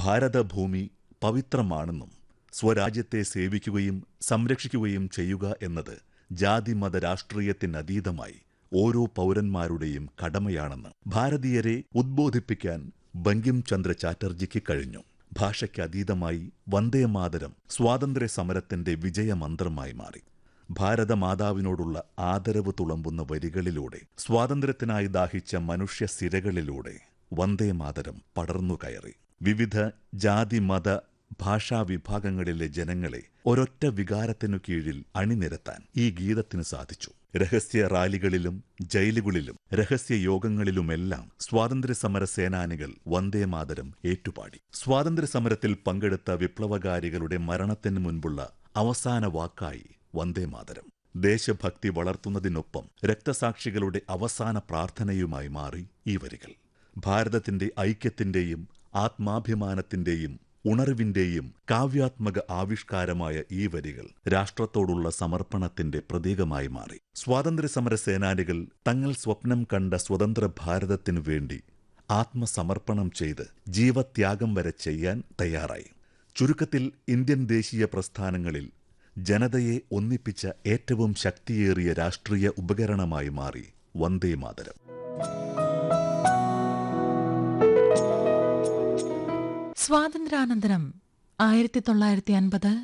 ഭാരതഭൂമി പവിത്രമാണെന്നും സ്വരാജ്യത്തെ സേവിക്കുകയും സംരക്ഷിക്കുകയും ചെയ്യുക എന്നത് ജാതിമത രാഷ്ട്രീയത്തിനതീതമായി ഓരോ പൗരന്മാരുടെയും കടമയാണെന്ന് ഭാരതീയരെ ഉദ്ബോധിപ്പിക്കാൻ ബങ്കിം ചന്ദ്ര ചാറ്റർജിക്ക് കഴിഞ്ഞു ഭാഷയ്ക്ക് അതീതമായി വന്ദേമാതരം സ്വാതന്ത്ര്യ സമരത്തിന്റെ വിജയമന്ത്രമായി മാറി ഭാരതമാതാവിനോടുള്ള ആദരവ് തുളമ്പുന്ന വരികളിലൂടെ സ്വാതന്ത്ര്യത്തിനായി ദാഹിച്ച മനുഷ്യ സിരകളിലൂടെ വന്ദേമാതരം പടർന്നു കയറി വിവിധ ജാതി മത ഭാഷാ വിഭാഗങ്ങളിലെ ജനങ്ങളെ ഒരൊറ്റ വികാരത്തിനു കീഴിൽ അണിനിരത്താൻ ഈ ഗീതത്തിന് സാധിച്ചു രഹസ്യ റാലികളിലും ജയിലുകളിലും രഹസ്യ യോഗങ്ങളിലുമെല്ലാം സ്വാതന്ത്ര്യസമര സേനാനികൾ വന്ദേമാതരം ഏറ്റുപാടി സ്വാതന്ത്ര്യസമരത്തിൽ പങ്കെടുത്ത വിപ്ലവകാരികളുടെ മരണത്തിന് മുൻപുള്ള അവസാന വാക്കായി വന്ദേമാതരം ദേശഭക്തി വളർത്തുന്നതിനൊപ്പം രക്തസാക്ഷികളുടെ അവസാന പ്രാർത്ഥനയുമായി മാറി ഈ വരികൾ ഭാരതത്തിന്റെ ഐക്യത്തിന്റെയും ആത്മാഭിമാനത്തിന്റെയും ഉണർവിന്റെയും കാവ്യാത്മക ആവിഷ്കാരമായ ഈ വരികൾ രാഷ്ട്രത്തോടുള്ള സമർപ്പണത്തിന്റെ പ്രതീകമായി മാറി സ്വാതന്ത്ര്യസമര സേനാനികൾ തങ്ങൾ സ്വപ്നം കണ്ട സ്വതന്ത്ര ഭാരതത്തിനു വേണ്ടി ആത്മസമർപ്പണം ചെയ്ത് ജീവത്യാഗം വരെ ചെയ്യാൻ തയ്യാറായി ചുരുക്കത്തിൽ ഇന്ത്യൻ ദേശീയ പ്രസ്ഥാനങ്ങളിൽ ജനതയെ ഒന്നിപ്പിച്ച ഏറ്റവും ശക്തിയേറിയ രാഷ്ട്രീയ ഉപകരണമായി മാറി വന്ദേമാതരം സ്വാതന്ത്ര്യാനന്തരം ആയിരത്തി തൊള്ളായിരത്തി അൻപത്